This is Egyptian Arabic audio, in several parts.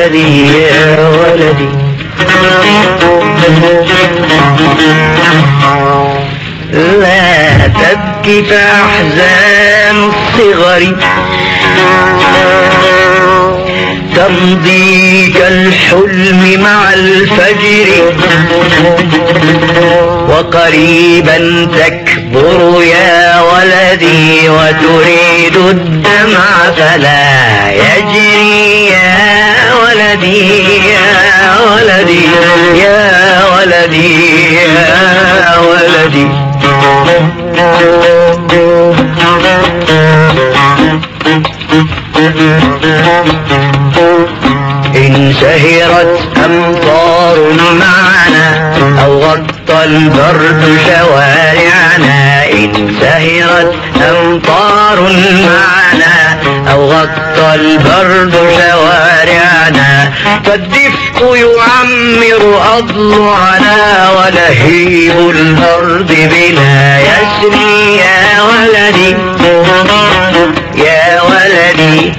ولدي يا ولدي لا تبكي فأحزان الصغر تمضي كالحلم مع الفجر وقريبا تكبر يا ولدي وتريد الدمع فلا يجري يا ولدي يا ولدي يا ولدي يا ولدي إن سهرت أمطار معنا أو غطى البرد شوارعنا إن سهرت أمطار معنا أو غطى البرد شوارعنا فالدفء يعمر أضلعنا ولهيب الأرض بلا يسري يا ولدي يا ولدي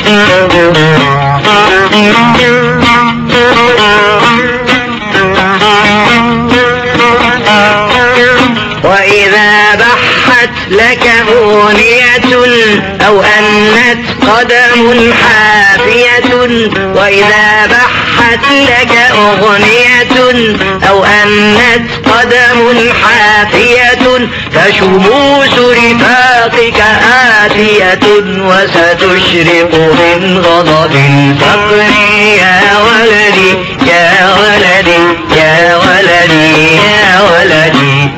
وإذا بحت لك أغنية أو أنت قدم حافية وإذا بحت لك أغنية أو أنت قدم حافية فشموس رفاقك آتية وستشرق من غضب الفقر يا ولدي يا ولدي يا ولدي يا ولدي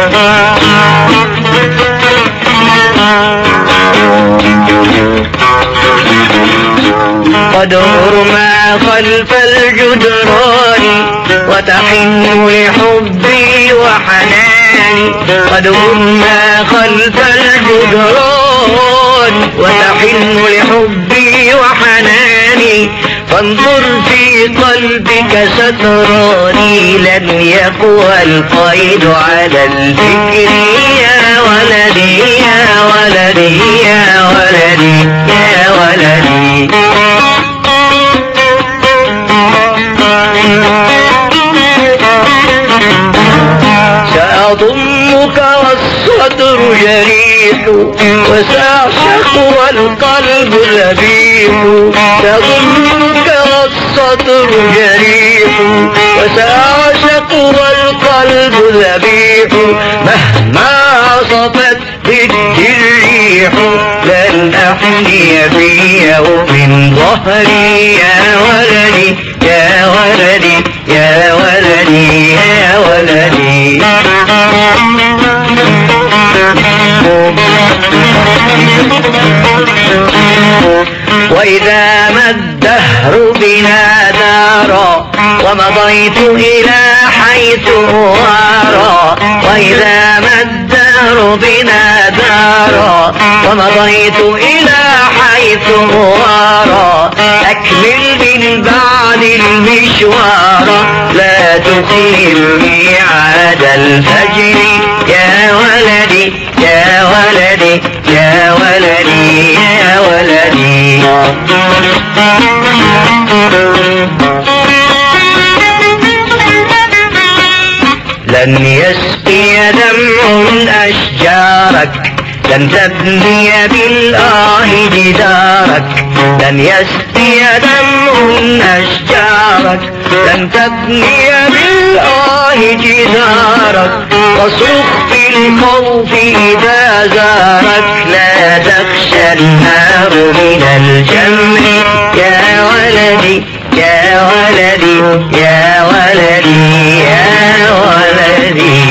قد ما خلف الجدران وتحن لحبي وحناني قد ما خلف الجدران وتحن لحبي وحناني فانظر في قلبك ستراني لن يقوى القيد على الفكر يا ولدي يا ولدي يا ولدي يا ولدي سأضمك والصدر جريح وسأعشق والقلب لبيح سأضمك والصدر جريح وسأعشق والقلب ذبيح مهما عصفت ضد الريح لن أحني في يوم ظهري يا ولدي يا ولدي يا ولدي يا ولدي وإذا ما الدهر بنا دارا ومضيت إلى حيث وارى وإذا ما الدهر بنا دارا ومضيت إلى حيث وارى أكمل من بعد المشوار لا تخيل ميعاد الفجر يا ولدي يا ولدي يا ولدي يا ولدي لن يسقي دمع أشجارك لن تبني بالآه جدارك لن يسقي دمع أشجارك لن تبني بالآه جدارك واصرخ في الخوف إذا زارك لا تخشى النار من الجمر يا ولدي يا ولدي يا ولدي يا ولدي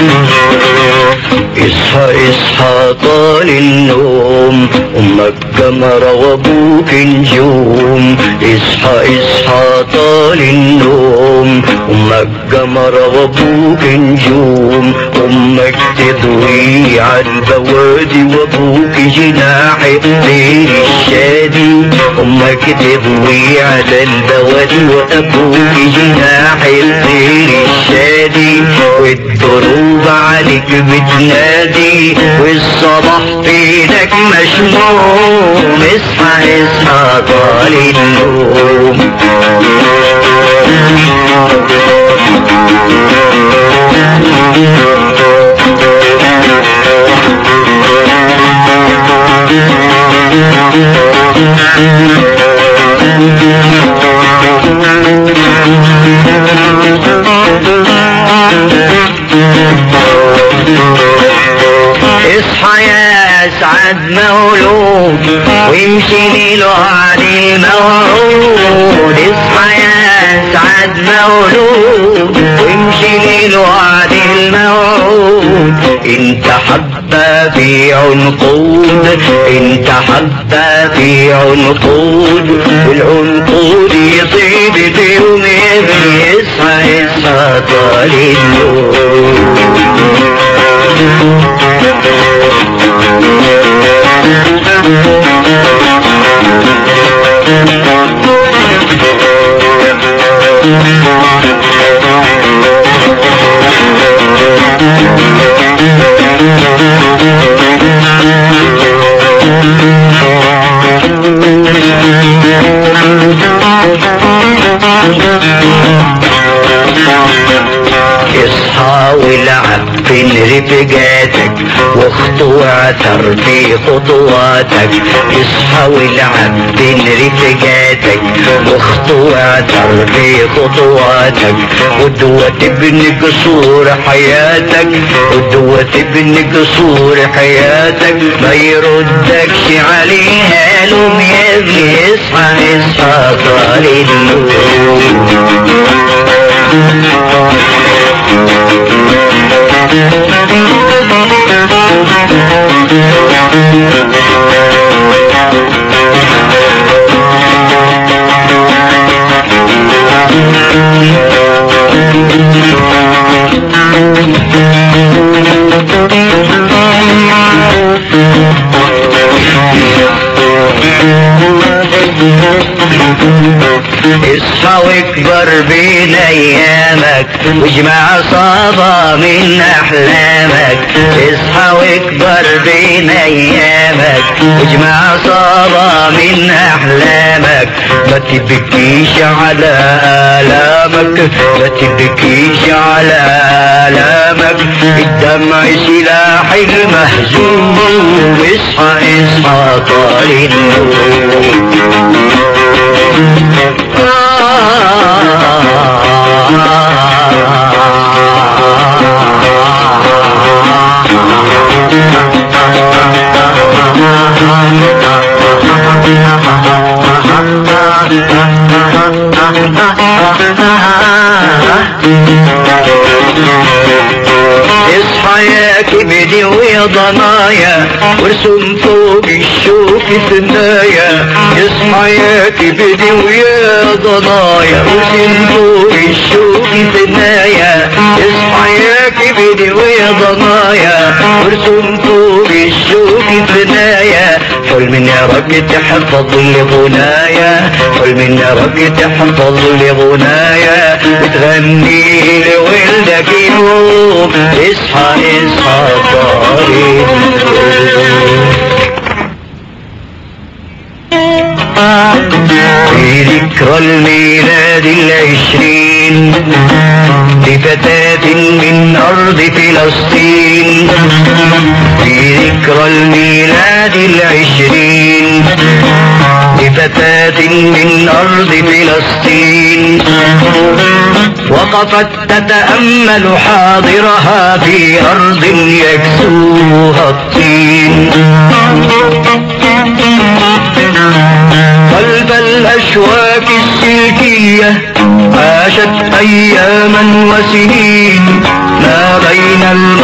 اصحى اصحى طال النوم امك قمرة وابوك نجوم اصحى اصحى طال النوم امك قمرة وابوك نجوم امك تضوي عالبوادي وابوك جناح الطير الشادي امك تضوي على البوادي وابوك جناح الطير الشادي والدروب عليك بتنادي والصباح فينك مشموم اصحى اصحى طال النوم اصحى يا اسعد مولود ويمشي ليله عن الموعود اصحى يا اسعد مولود ويمشي ليله عن الموعود انت حبة في عنقود انت حبة في عنقود والعنقود يطيب بيوم يصحى يصحى طال النور اصحى والعب بين رفقاتك واخطو واعثر في خطواتك اصحى والعب بين رفقاتك واخطو واعثر في خطواتك قدوة تبني قصور حياتك قدوة تبني قصور حياتك ما يردكش عليها لوم يا ابني اصحى اصحى طال النور اصحى واكبر بين ايامك واجمع صابة من احلامك اصحى واكبر بين ايامك واجمع صابة من احلامك ما تبكيش على الامك ما تبكيش على الامك الدمع سلاح المهزوم اصحى اصحى طال النور اصحى يا كبدي ويا ضنايا وارسم فوق الشوك ثنايا اصحى يا كبدي ويا ضنايا وارسم فوق الشوك ثنايا اصحى يا كبدي ويا ضنايا وارسم فوق الشوك ثنايا حل من ربك تحفظ لغنايا حل من ربك تحفظ لغنايا وتغني لولدك يوم اصحى اصحى طارق في ذكرى الميلاد العشرين لفتاة من أرض فلسطين في ذكرى الميلاد العشرين لفتاة من أرض فلسطين وقفت تتأمل حاضرها في أرض يكسوها الطين قلب الأشواك السلكية عاشت أياما وسنين ما بين الم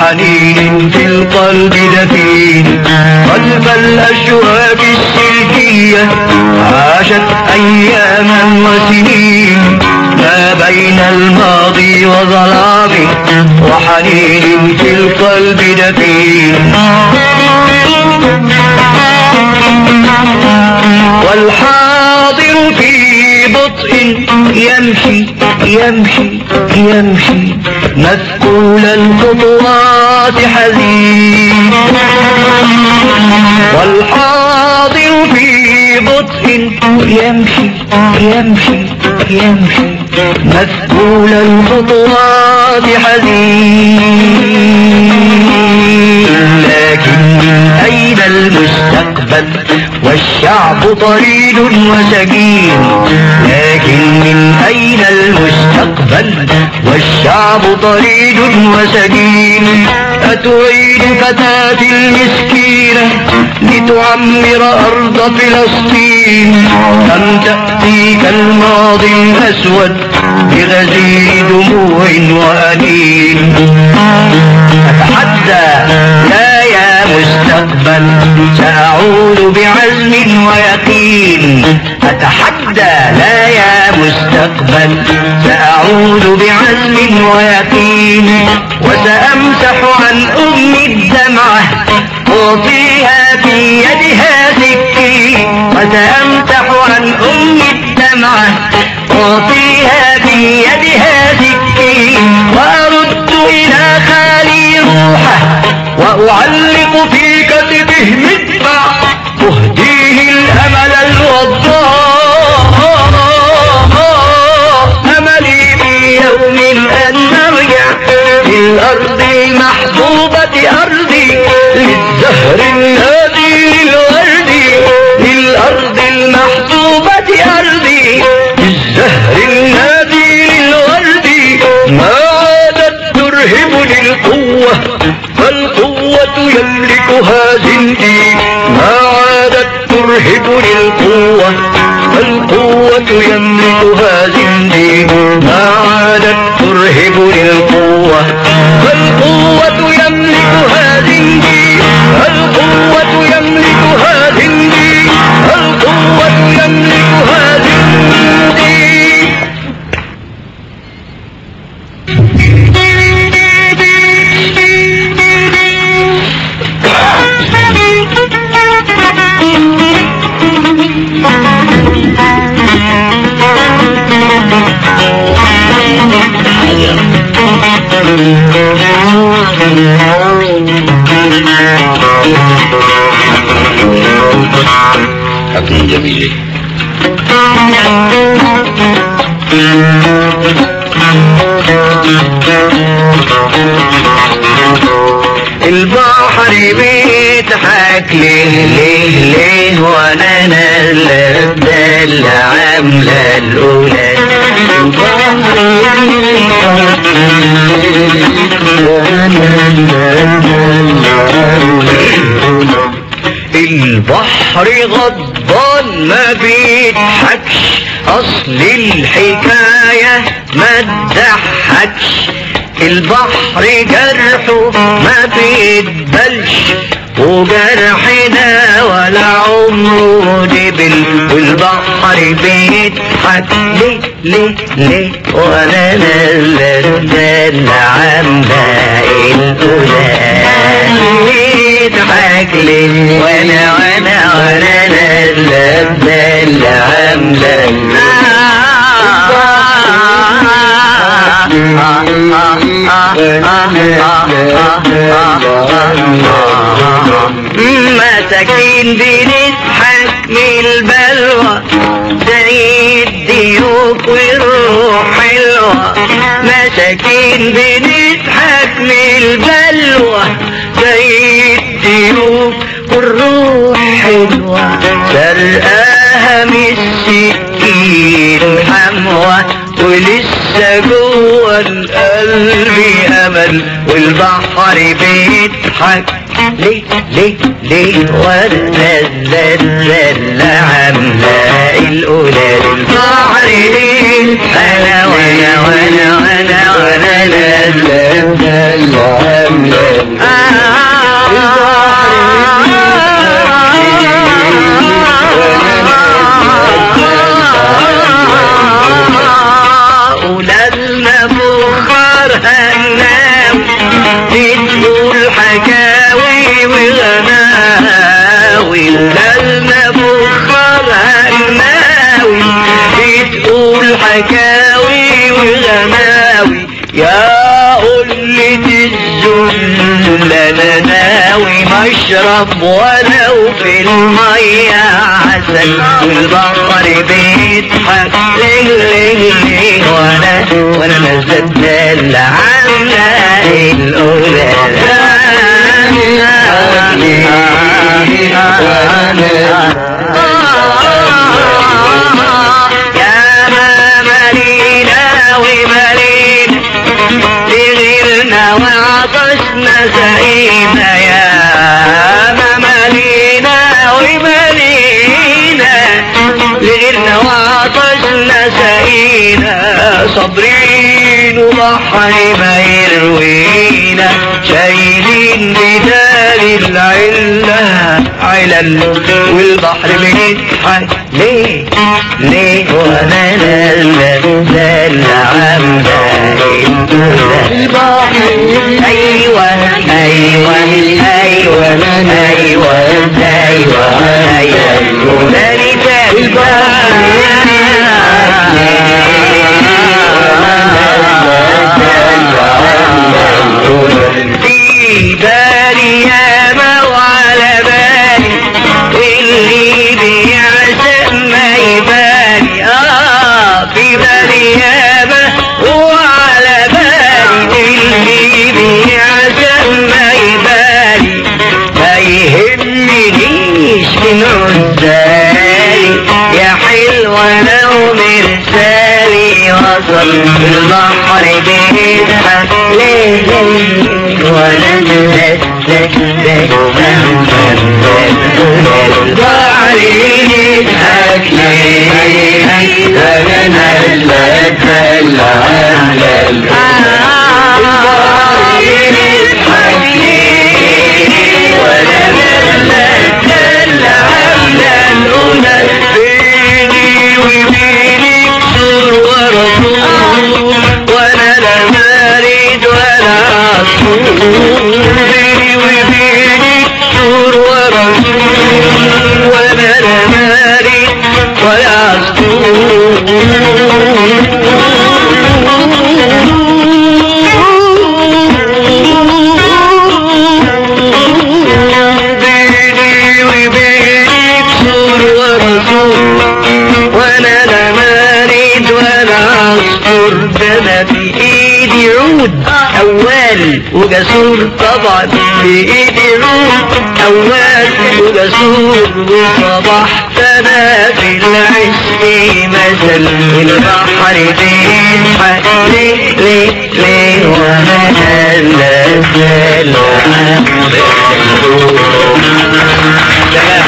وحنين في القلب دفين خلف الأشواك السلكية عاشت أياما وسنين ما بين الماضي وظلام وحنين في القلب دفين والحاضر في بطء يمشي يمشي يمشي مثقول الخطوات حزين والحاضر في بطء يمشي يمشي يمشي مثقول الخطوات حزين لكن من أين المستقبل والشعب طريد وسكين لكن من أين المستقبل والشعب طريد وسكين أتعيد فتاة المسكينة لتعمر أرض فلسطين أم تأتيك الماضي الأسود بغزير دموع وأنين أتحدى لا يا مستقبل سأعود بعزم ويقين أتحدى لا يا مستقبل سأعود بعزم ويقين وسأمسح عن أمي الدمعة وفيها في يدها سكين وسأمسح عن أمي الدمعة وفيها في يدها سكين وأرد إلى خالي روحه وأعلق في كتبه مدفع أهديه الأمل الوضاء أملي في يوم أن نرجع للأرض المحبوبة أرضي للزهر الهادي للورد للأرض المحبوبة أرضي للزهر الهادي للورد ما عادت ترهبني القوة فالقوة يملكها زندي ما عادت ترهبني القوة فالقوة يملكها زندي ما عادت ترهبني القوة فالقوة يملكها زندي القوة يملكها زندي القوة يملكها زندي حكم جميل البحر بيضحك ليه ليه ليه وانا نازله بدل عامله الاولى البحر بيضحك ليه وانا البحر غضبان ما بيضحكش اصل الحكاية ما تضحكش البحر جرحه ما بيتبلش وجرحنا ولا عمره دبل والبحر بيضحك ليه ليه ليه وانا نازله الدل عامله الاولى بيضحك ليه وانا وانا وانا نازله الدل عامله مساكين بنضحك من البلوى زي الديوك والروح حلوة مساكين بنضحك من البلوى زي الديوك والروح حلوة سرقاها من السكين حموة ولسه جوه القلب امل والبحر بيضحك ليه ليه ليه وانا نزل عامله الاولى البحر ليه انا وانا وانا وانا وانا نزل عامله اشرب ولو في المية عسل والبحر بيضحك ليه ليه ليه وانا وانا نزلت عنا الاولى يا ما ملينا وملينا لغيرنا وعطشنا سقينا يا ما ملينا وملينا لغيرنا وعطشنا سقينا صابرين وبحر ما يروينا شايلين بدال العلة علل والبحر بيضحك ليه ليه وانا نزل عمدا البحر ايوه ايوه ايوه ايوه ايوه ايوه ذلك في بالي ياما وعلى بالي اللي بيعشق ما يبالي اه في بالي ياما وعلى بالي اللي بيعشق ما يبالي ما يهمنيش من عزالي يا حلوة لو مرسالي وصل البحر بيضحك ليه ليه ولا نزلت البحر يضحك ليه ولا نزلت البحر يضحك ليه ولا نزلت العمل بيني وبينك سور ورسول وانا لا مارد ولا عصفور بيني وبينك سور ورسول وانا لا مارد ولا عصفور بيني وبينك سور ورسول وانا لا مارد ولا عصفور ده انا في ايدي عود اول وجسور طبعا في ايدي عود اول وجسور وصبحت انا في العشق مثل البحر بيضحك ليه ليه ليه وانا نزل تمام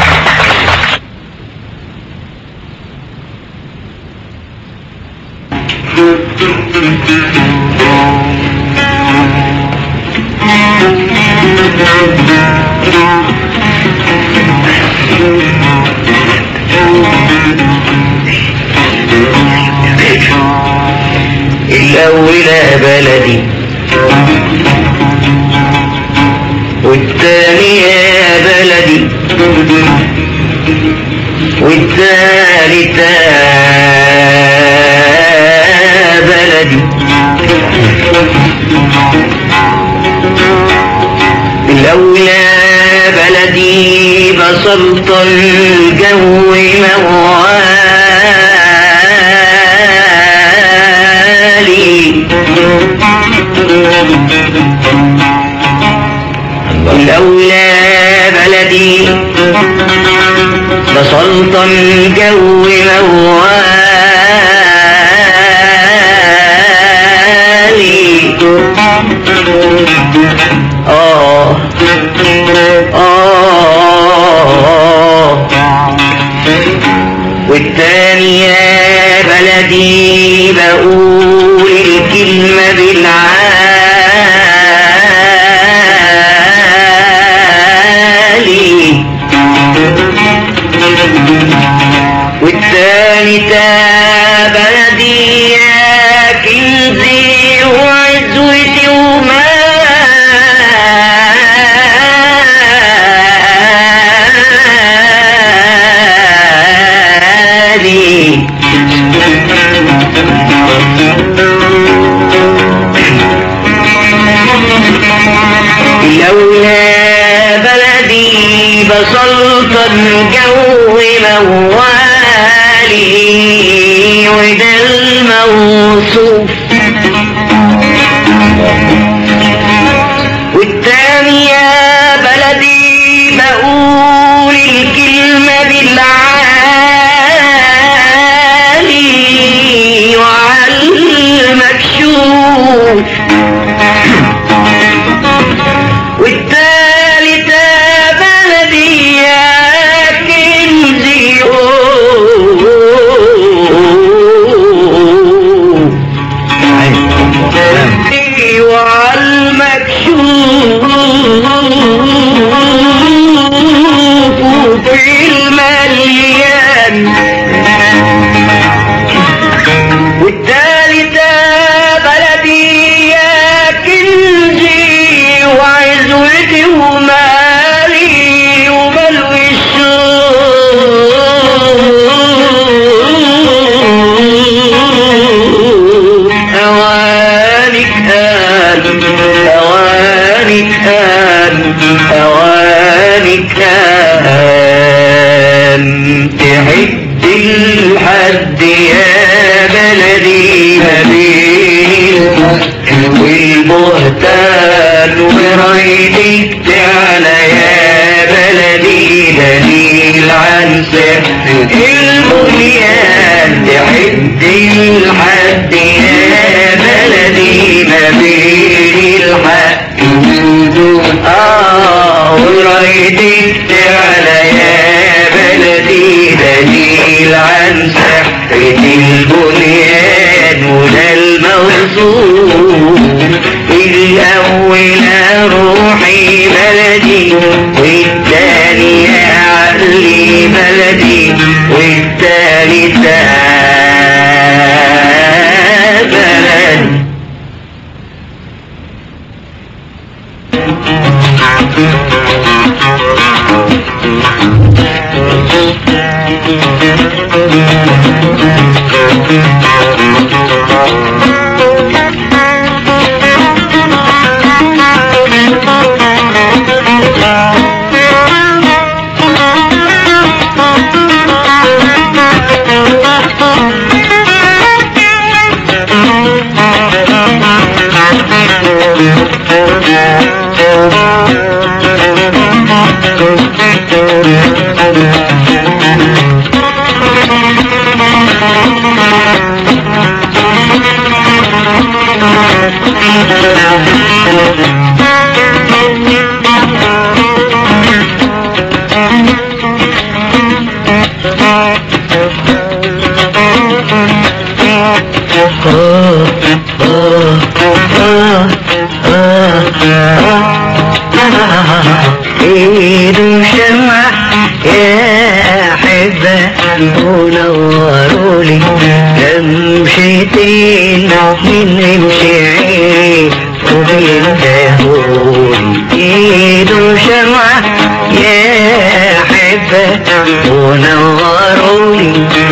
الأولى بلدي والثانية بلدي والثالثة بلدي الأولى بلدي بسلط الجو موالي الأولى بلدي بسلط الجو موالي آه آه والتانية بلدي بقول الكلمة بالعالي والتاني سلطان جو موالي وده الموصوف والتاني يا بلدي بقول الكلمة بالعالي وعلى المكشوف والتالتة بلدي يا كنزي وعلى المكشوف في المليان والتالتة بلدي يا كنزي وعزوتي ومالي وبلوي الشوق أوانك آن أوانك آن أوانك آن تحد الحد يا بلدي نبيل والبهتان وريدك تعالى يا بلدي دليل عن سحر البنيان تحد الحد يا بلدي نبيل الحق آه وريدك تعالى يا بلدي دليل عن سحر البنيان وده الموصول الأول روحي بلدي والثانية عقلي بلدي والثالثة بلدي ايد شمع يا احبة ونوروا لي لمشتين من امشي وبين دهولي ايد شمع يا احبة ونوروا لي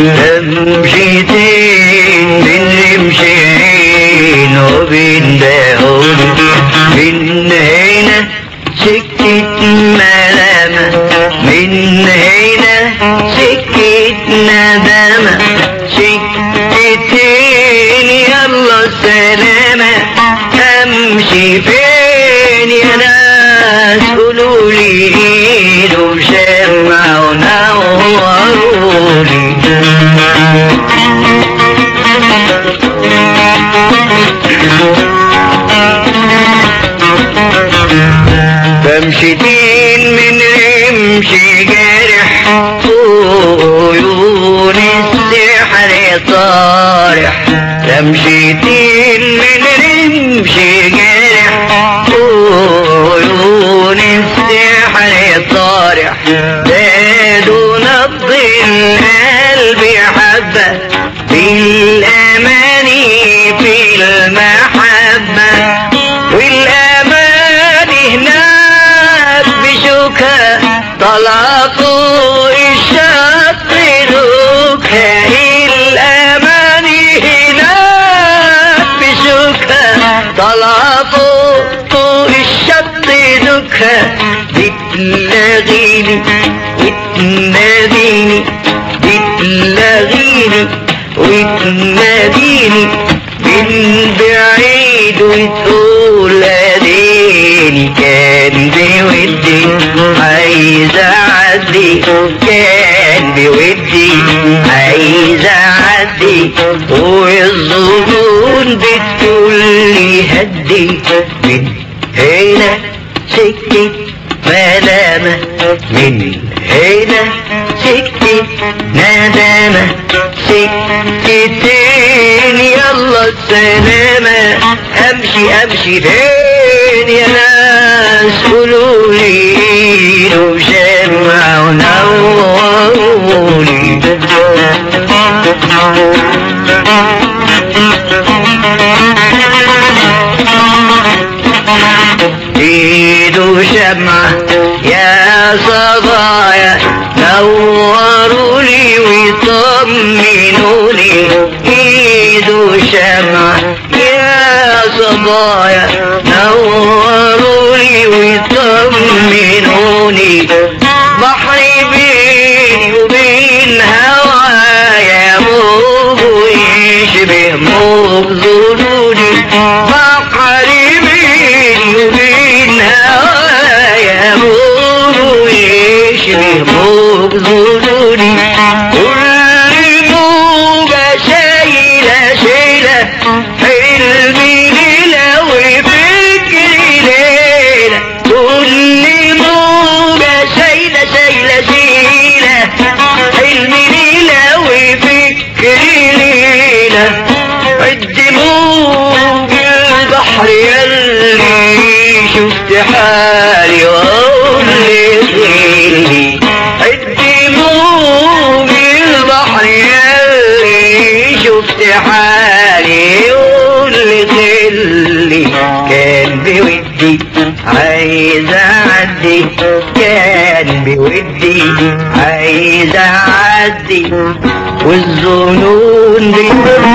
لمشتين من امشي وبين دهولي من هنا سكت ملامة من هنا سكت ندامة سكتين يلا سلامة امشي فين يا ناس قولوا لي ايده شمع ونوروا لي بمشتين من رمشي جارح عيون السحر طارح بمشتين من رمشي جارح عيون السحر طارح زادوا نبض القلب حبة بالأماني في المحبة والأماني هناك بشوكة طلع فوق الشط دوكة الأماني هناك بشوكة طلع فوق فوق الشط دوكة بتلاغيني وتناديني بتلاغيني وتناديني من بعيد وتقول اديني كان بودي عايز اعدي كان بودي عايز اعدي والظنون بتقول لي هدي من هنا سكت ملامة من هنا سكت ندامة سكتين يلا السلامة امشي امشي فين يا ناس قولوا لي لو شمع ونورولي ايده شمعة يا صبايا نوروا لي ويطمنوني ايده شمعة يا صبايا نوروا لي ويطمنوني بحر بيني وبين هوايا موج يشبه موج ظنوني بحر بيني وبين هوايا موج يشبه موج ظنوني كل موجة شايلة شايلة حلمي ليلة وفكري ليلة كل موجة شايلة شايلة شايلة حلمي ليلة وفكري ليلة عد موج البحر يلي شفت حالي واقول لي عد موج البحر يلي شفت حالي يقول لي كان بودي عايز اعدي كان بودي عايز اعدي والظنون دي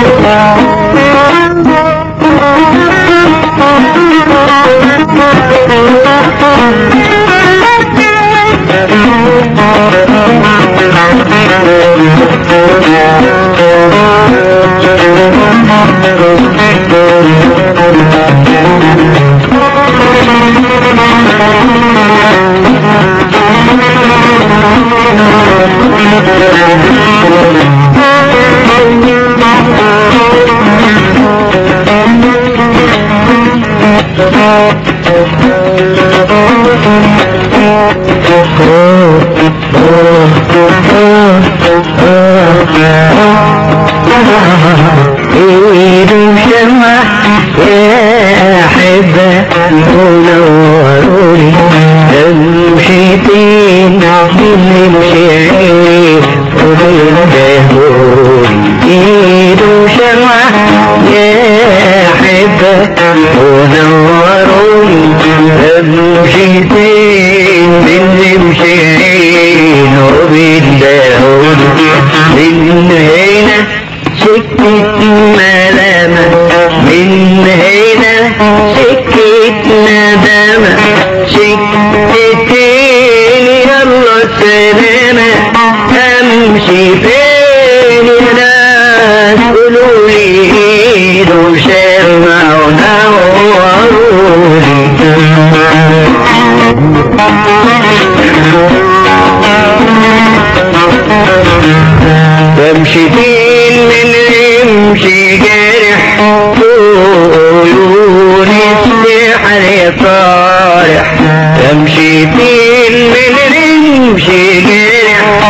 ايد شمع يا احبة منوروني امشيتين نمشي وبين دهوري ايد شمع يا احبة منوروني امشيتين نمشي وبين دهوري من هنا سكت ملامة من هنا سكت ندامة سكتين يلا سلامة امشي فين يا ناس قولوا لي لو شمع بمشي فين من يمشي جارح عيون السحر طارح بمشي فين من يمشي جارح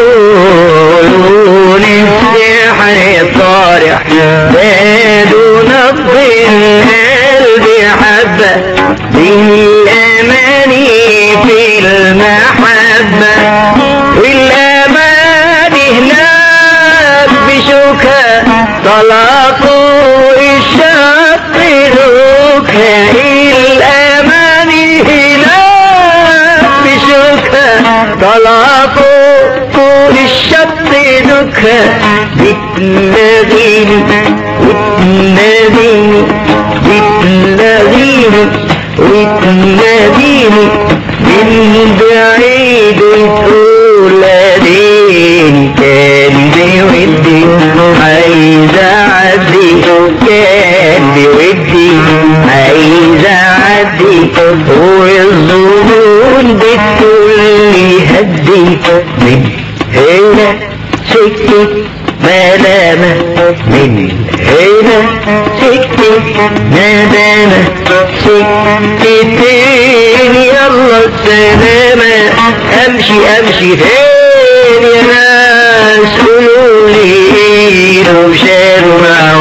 عيون السحر طارح زادوا نبض القلب حبة بالأماني في المحبة والأماني هناك بشوكة طلعوا الشط روكة الأماني هناك بشوكة طلعوا طول الشط دكة بتلاغيني وتناديني بتلاغيني وتناديني من بعيد تقول اديني كان بودي عايز اعدي كان بودي عايز اعدي والظنون بتقول لي هدي من هنا سكت ملامة من هنا سكت ندامة سكتين يلا السلامة امشي امشي فين يا ناس قولوا لي لو شارع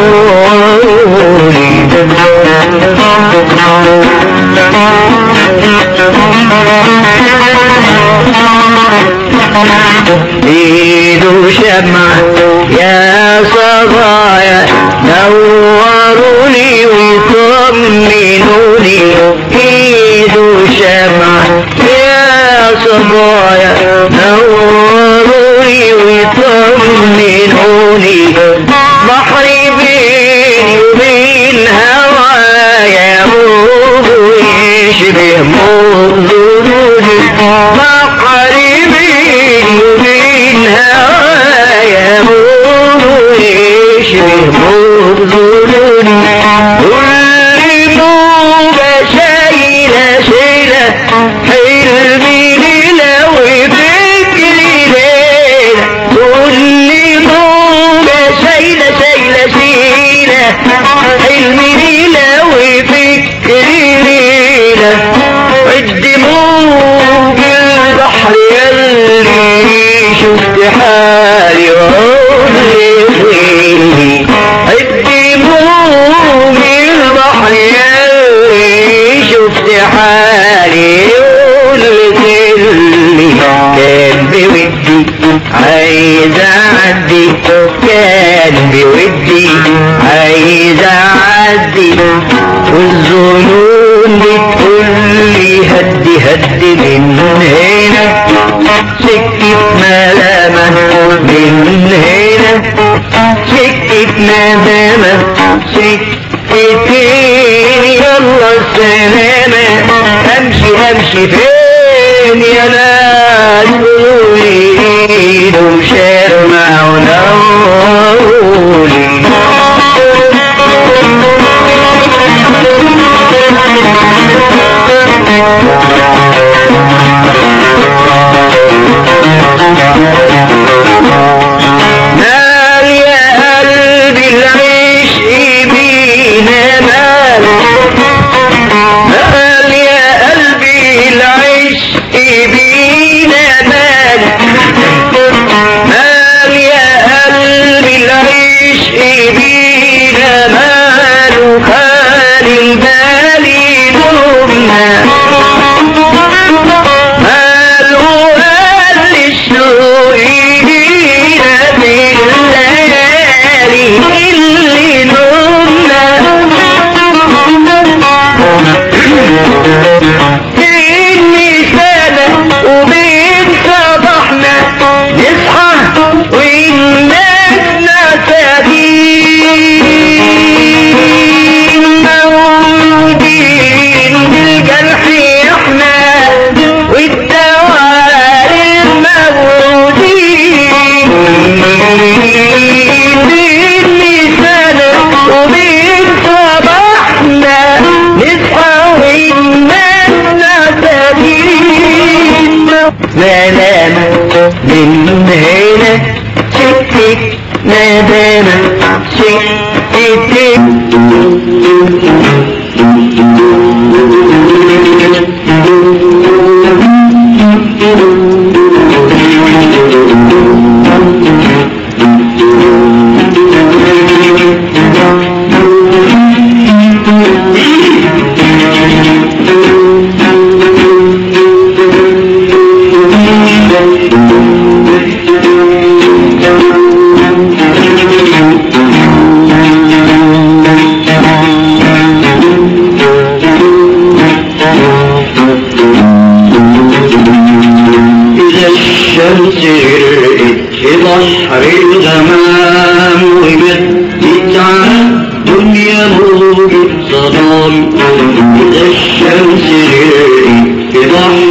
ايده شمع يا صبايا نوروني ويطمنوني ايده شمع يا صبايا نوروني ويطمنوني بحري بيني وبين هوايا موج يشبه موج ذنوني بحري بيني وبين هوايا موج يشبه موج ذنوني كل موجة شايلة شايلة حلمي ليلة وفكري ليلة كل موجة شايلة شايلة شايلة حلمي ليلة وفكري ليلة عد موج البحر يلي شفت حالي وعود لي عد موج البحر يلي شفت حالي قلت لي كان بودي عايز اعدي كان بودي عايز اعدي والظنون بتقول لي هدي هدي من هنا سكت ملامة من هنا سكت ندامة سكتين يلا السلامة امشي امشي فين يا ناس قولي ايده شرمع ونقولي مال يا قلبي العشق بينا مال مال يا قلبي العشق بينا مال مال يا قلبي العشق بينا مال وخال البال دمنا مال وقال الشوق يجينا بالليالي اللي نمنا إني سنة وبين صباحنا نصحى والناس نسابين موجودين بالجرح احنا والدوار الموجودين إني سنة وبين صباحنا نصحى والناس نسابين ملامة من هنا سكتك ندامة سكتك إذا الشمس غرقت في بحر الغمام وبدت على الدنيا موج الظلام إذا الشمس غرقت في بحر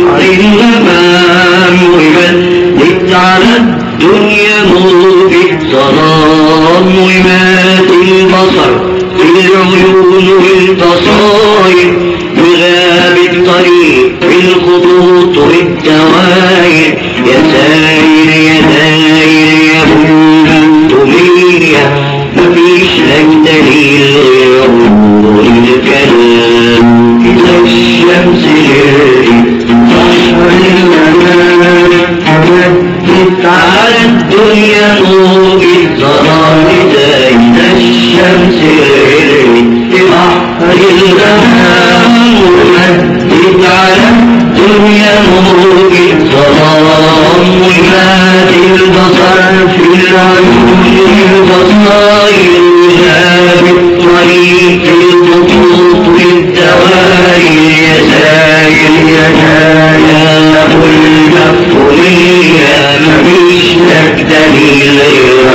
الدواير يا ساير يا داير يا بلطمية مفيش لك دليل غير الكلام إذا الشمس جرت صحر الأمان مدت على الدنيا نور الظلام ده إذا الشمس جرت بحر الغمام ومدت على الدنيا نور الظلام ومات البصر في العيون البصائر جاب الطريق الخطوط والدوائر يا ساير يا ساير له المفهومية مفيش لك دليل غير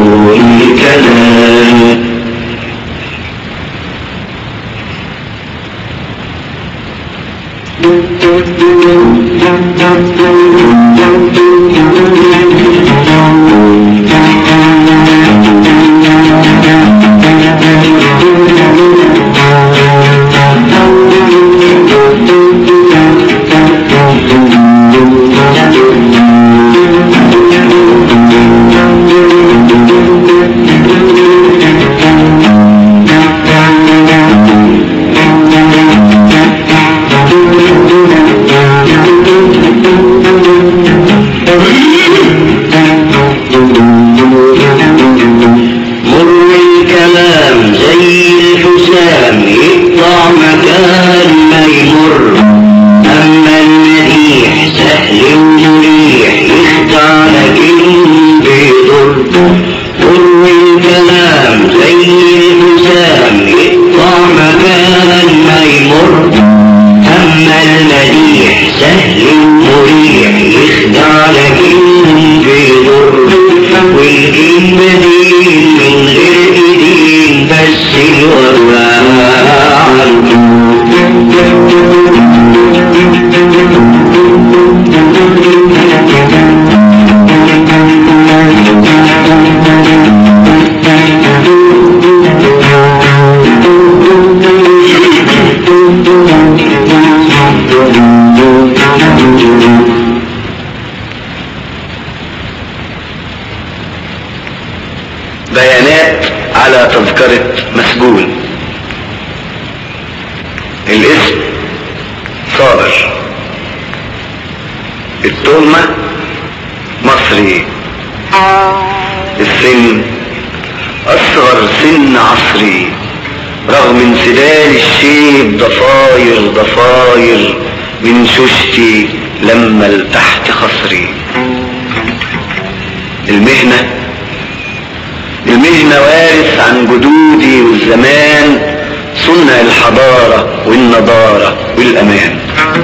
الكلام مر الكلام زي الحسام يقطع مكان ما يمر أما المديح سهل ومريح يخدع لكن بيضر مر الكلام زي الحسام يقطع مكان ما يمر أما المديح سهل ومريح يخدع لكن بيضر والجن بدين من غير ايدين بس الوراء بيانات على تذكرة مسجون الاسم صابر التهمة مصري السن اصغر سن عصري رغم انسدال الشيب ضفاير ضفاير من شوشتي لما التحت خصري المهنه المهنة وارث عن جدودي والزمان صنع الحضارة والنضارة والأمان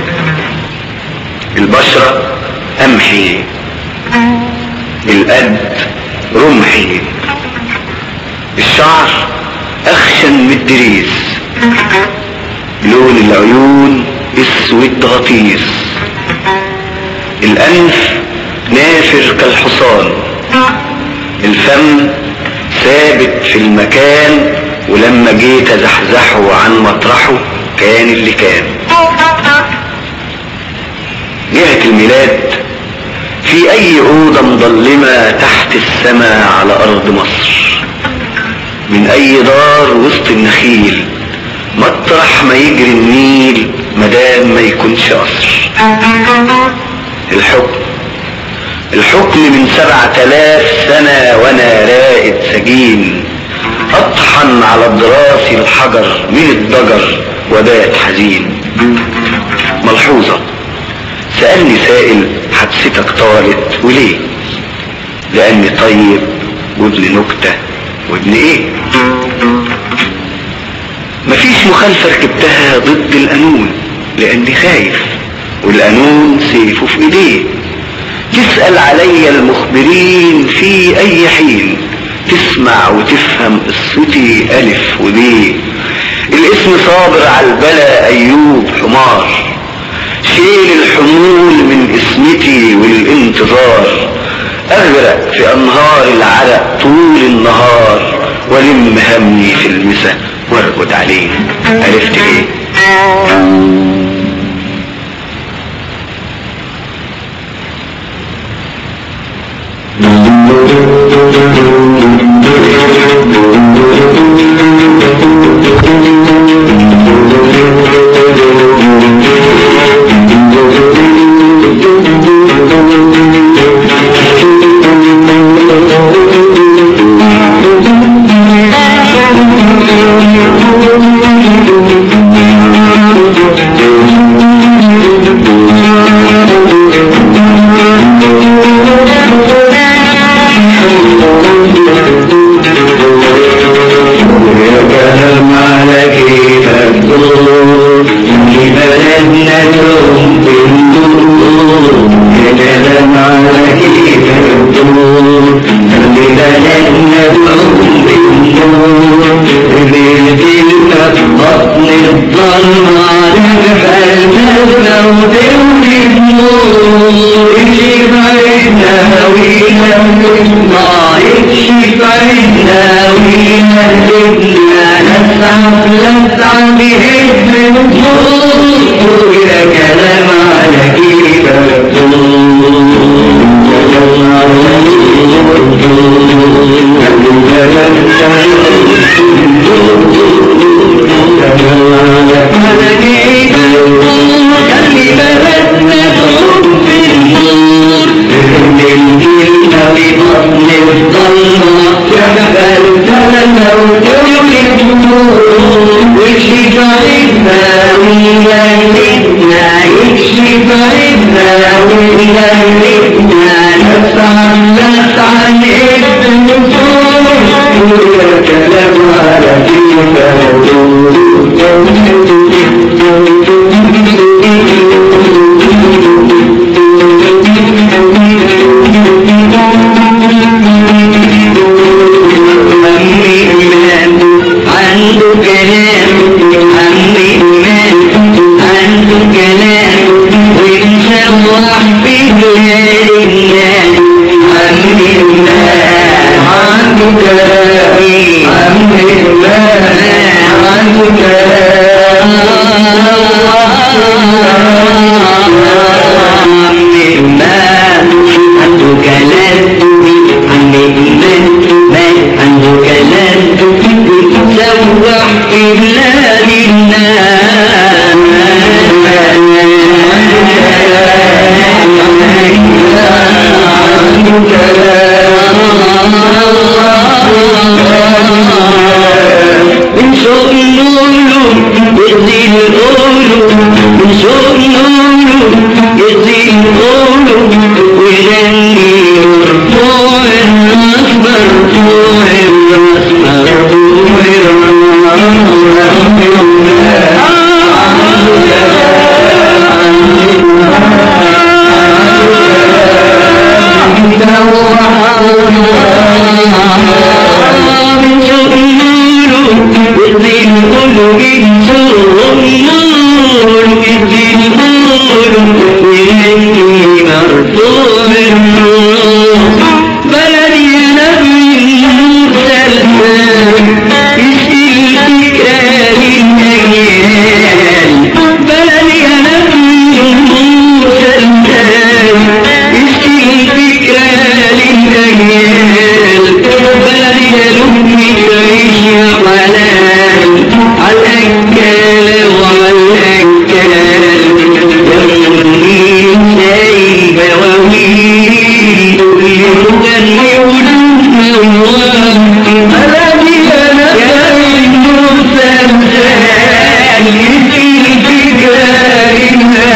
البشرة أمحي القد رمحي الشعر أخشن من الدريس لون العيون اسود غطيس الأنف نافر كالحصان الفم ثابت في المكان ولما جيت ازحزحه عن مطرحه كان اللي كان جهة الميلاد في اي اوضة مظلمة تحت السماء على ارض مصر من اي دار وسط النخيل مطرح ما يجري النيل مدام ما يكونش قصر الحكم الحكم من سبعة آلاف سنة وانا رائد سجين اطحن على ضراسي الحجر من الضجر وبات حزين ملحوظة سألني سائل حدثتك طالت وليه لاني طيب وابن نكتة وابن ايه مفيش مخالفة ركبتها ضد القانون لاني خايف والقانون سيفه في ايديه تسأل علي المخبرين في اي حين تسمع وتفهم قصتي الف وبيه الاسم صابر على البلا ايوب حمار شيل الحمول من اسمتي والانتظار اغرق في انهار العرق طول النهار ولم همي في المسا وارقد عليه عرفت ليه يا كلام على كيفك دور في بلدنا تروم بالدور يا كلام على كيفك دور في بلدنا تروم بالدور بيتنا بطن الظلمة نفعل لو تولي النور يجيب عيدنا وينا نطلع يكشف عيدنا وينا نبنى نسعى نسعى بهد النور يا كلام على كيفك كلام على يكشف عنا ويهلكنا نسعى نسعى نهد النفوس يا كلام على عنده كلام عم إيمان عنده كلام ومشوح في بلاد الناس عم إيمان عنده كلام عم إيمان عنده كلام عم إيمان عنده كلام عم إيمان مات عنده كلام وتسوح في بلاد من شوق نقوله يزيد نقوله من شوق نقوله يزيد نقوله ويغني مرفوع الراس مرفوع الراس مرفوع من شوق نقوله يزيد نقوله ينشر النور يزيد نقوله ويغني مرفوع الراس بلدي يا نبي المسلسل يشيل فكرة للأجيال بلدي يا نبي المسلسل يشيل فكرة للأجيال بلدي يا لبي تعيش يا حلال عالأكال وعالأكال يا سايبة وويل يغني ولونه بلدي أنا يا المسلسل يشيل فكرة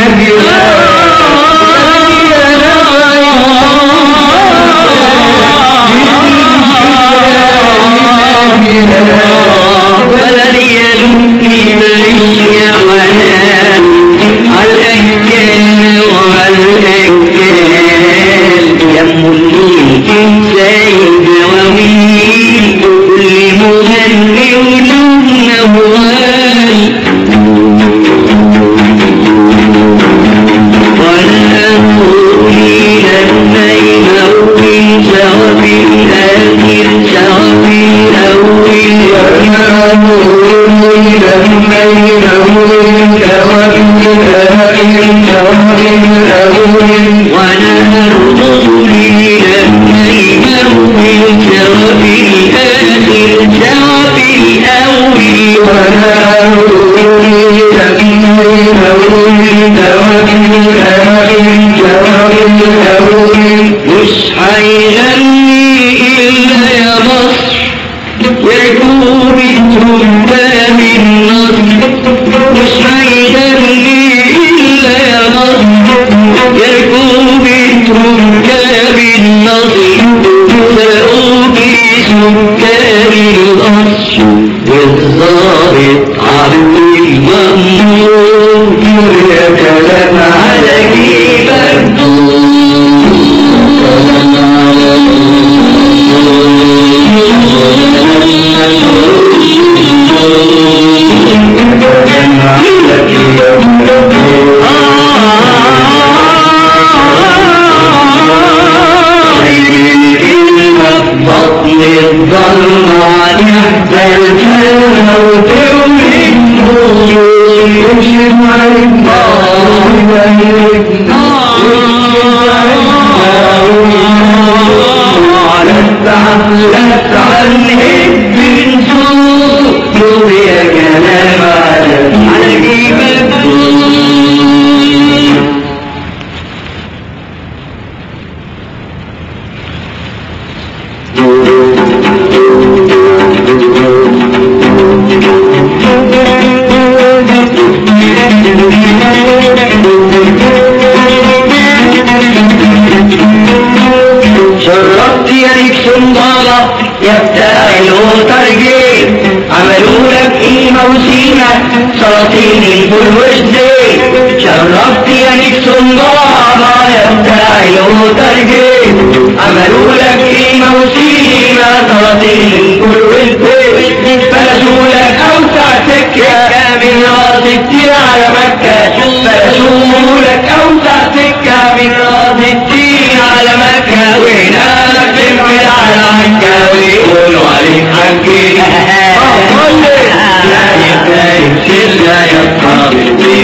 بلدي يلومني مالي يا حنان عالأكال وعالأكال يا أم النيل سايب دواويل كل مغني ولونه موال ولا أقولي لما يمول شرف الآخر شرف الأول ولا أقولي لما يمول شرف الآخر شرف الأول ولا أرضي لما يمول شرف الآخر شرف الأول ولا أقولي لما يمول شرف مش هيغني ركوبتهم كان النصر مش هيدني إلا نصر ركوبتهم كان النصر سرقوا بسكان القصر والظابط عبد المأمور يا كلام على جيبك بطن الضلمة تحت الفلة وتوحد يمشي مع لست عن هب نصوص يا كلام على على جيبك شربت يا ليك صنبالة يا بتاع الوترجيل عملوا لك قيمة وسيمة سلاطين الفول والزيت شربت يا ليك صنبالة يا بتاع الوترجيل عملوا لك قيمة وسيمة سلاطين الفول والزيت فلسوا لك أوسع سكة من راس التير على مكة فلسوا لك أوسع سكة من راس التير على مكة وهناك تنقل على مكة ويقولوا عليك حكي لا يبقى سيرنا يا أصحاب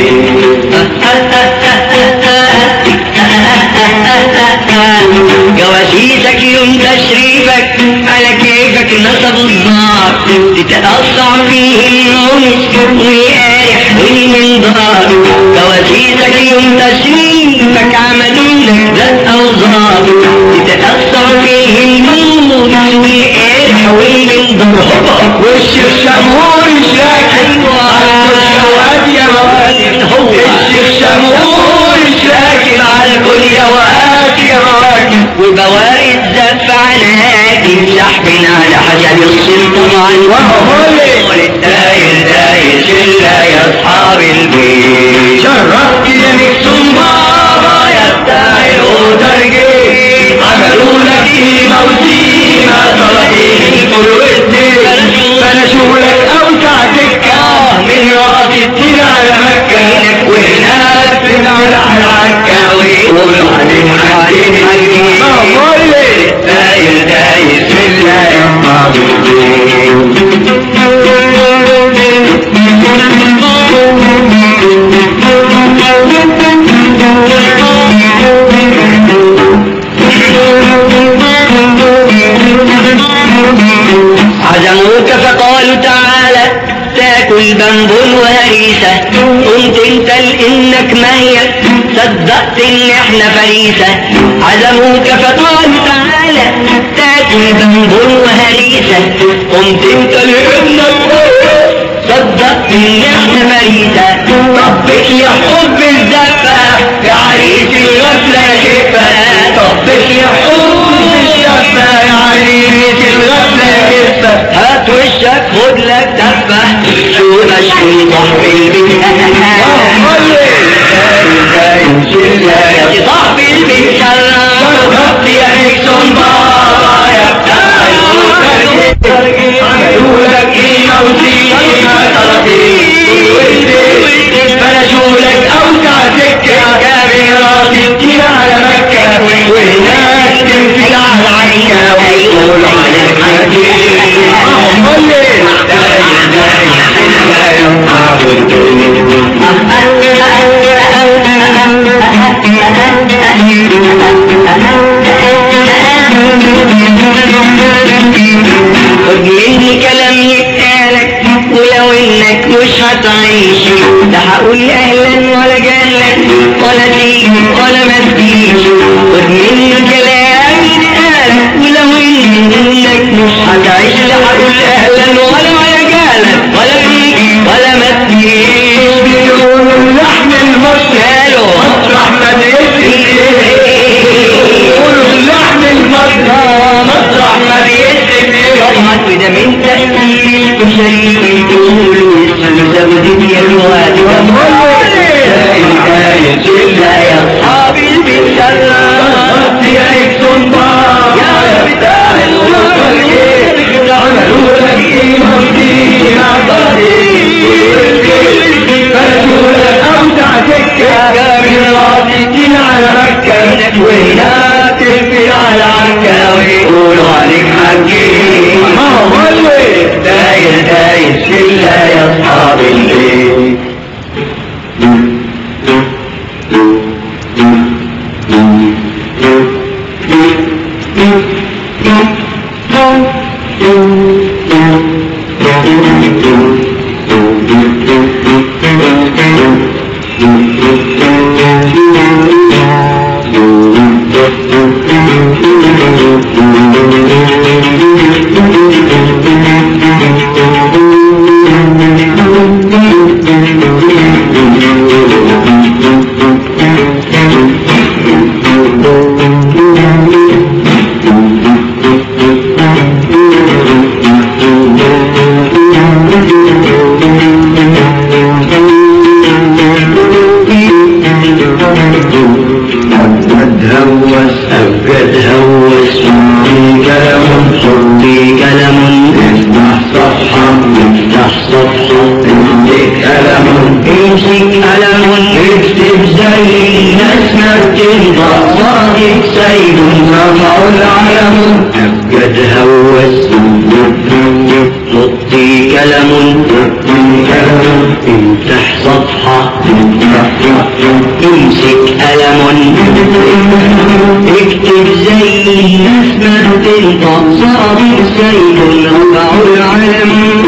جواسيسك يوم تشريفك على كيفك نصب النار تتقطع فيه النوم ويقارح والمنظار جواسيسك يوم تشريفك عملوا لك ذات أوزار تتقطع فيه النوم ويقارح والمنظار وش الشمهور شاكل على كل واد يا واد هو وش الشمهور شاكل على كل واد يا واد وبواقي الزف على تمسح بنا على حسب الصين طبعا وهو الداير داير شلة يا اصحاب البيت شرفت يا نكسون بابا يا الداير وترجيت عملوا لك قيمة وسيمة صلاحين الفل والدين فنشوا لك اوسع سكة من راس الدين على مكة وهناك تنعل على عكا ويقولوا عليك حكيم حكيم داير داير سلة يا اصحاب عزموك فقالوا تعالى تاكل بنب وهريسة قمت انت لانك ميت صدقت ان احنا فريسة عزموك فقالوا تعالى تاكل بنب وهريسة قمت انت لانك ميت صدقت ان احنا فريسة طبك يا حب الزفة يا عريس الغفلة شفة طبك يا حب الزفة يا عريس الغفلة شفة هات وشك خد لك دفة شو مشكل صاحب البيت يا صاحب البيت شرفت يا هيكسون بابا يا بتاع عملوا لك قيمة وسيمة فنشوا لك أوسع سكة كاميرات الدين على مكة وهناك تنفل على عينها ويقول عليك حكيم خد مني كلام يتقالك ولو انك مش هتعيش لا هقول اهلا ولا جهلك ولا تيجي ولا ما تجيش خد مني كلام يتقالك ولو انك مش هتعيش لا هقول اهلا المطرح مطرح ما بيسرق يومك وده من تأثير الكشري يقول ويسلم زودت يا الواد دايم دايم شلة يا أصحابي بالسلام يا إكسون يا بتاع الوطن عملوا لك إيه مهدي يا فرجولك أمتع سكة من راسك على مكة وهناك تلفي على عكا ويقولوا عليك حكيم ما هو داير داير شلة يا أصحاب الليل أبقد هوس أبقد هوس صوتي كلام صوتي كلام افتح صفحة افتح صفحة امسك قلم امسك قلم اكتب زي الناس ما بتنطق صادق سيد رفع العلم أبقد هوس صوتي كلام صوتي كلام افتح صفحة امسك قلم اكتب زي الناس ما بتنطق صادق سيد رفع العلم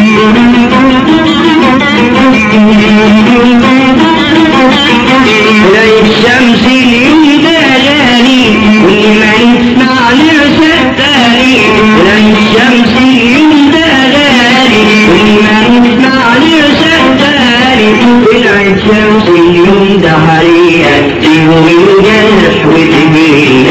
ليل الشمس اليوم ده غالي كل ما نسمع نرسى التاني ليل الشمس اليوم ده غالي كل ما نسمع نرسى التاني طلعت الشمس اليوم ده حريقة تهوي الجرح وتبين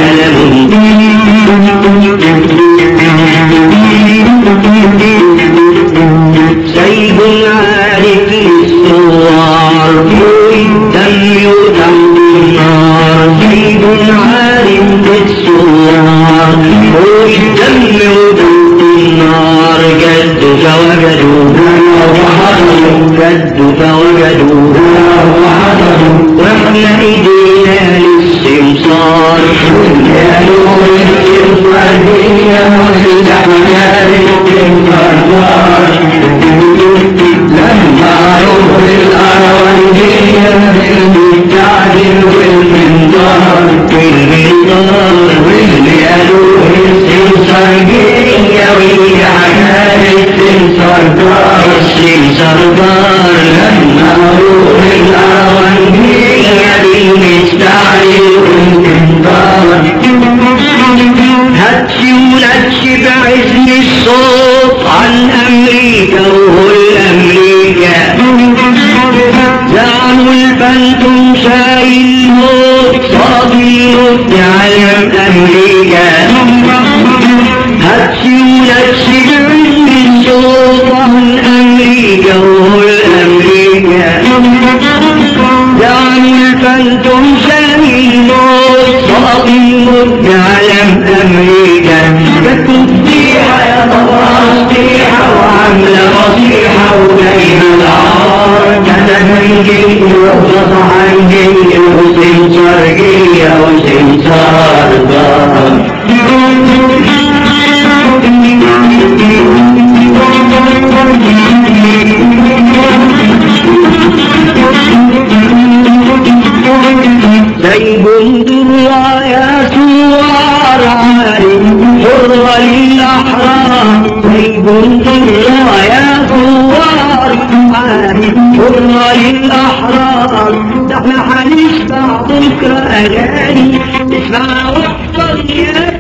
ألم سيد عارف الصور فوق الدم وتحت النار سيد عارف بالصور فوق الدم وتحت النار جد فوجدوه وحضروا جد فوجدوه وحضروا واحنا ايدينا للسمسار يا نور السمسارية والزحمة للسمسار لما يروح الأروندية بالمتعدل والمنظار والمنظار واللي قالوه السمسارية واللي عمال السمسار دار السمسار دار لما يروح الأروندية بالمستعجل والمنظار هاتشي وناتشي بعزم الصوت عن أمريكا وهو الأمريكا زعموا البنتم شايل موت صافي يرد علم أمريكا هاتشي وناتشي بعزم الصوت عن أمريكا وهو الأمريكا زعموا البنتم شايل موت صافي يرد علم أمريكا جاتكم فضيحة يا طبعا فضيحة وعاملة نصيحة ودايما العار كان هنجي وقطع عنجي وسمسار جية وسمسار دار زي بندر يا سوار عالم حر للأحرار زي بندر يا سوار عالم حر للأحرار ده احنا هنسمع بكرة أغاني اسمع واحفظ يا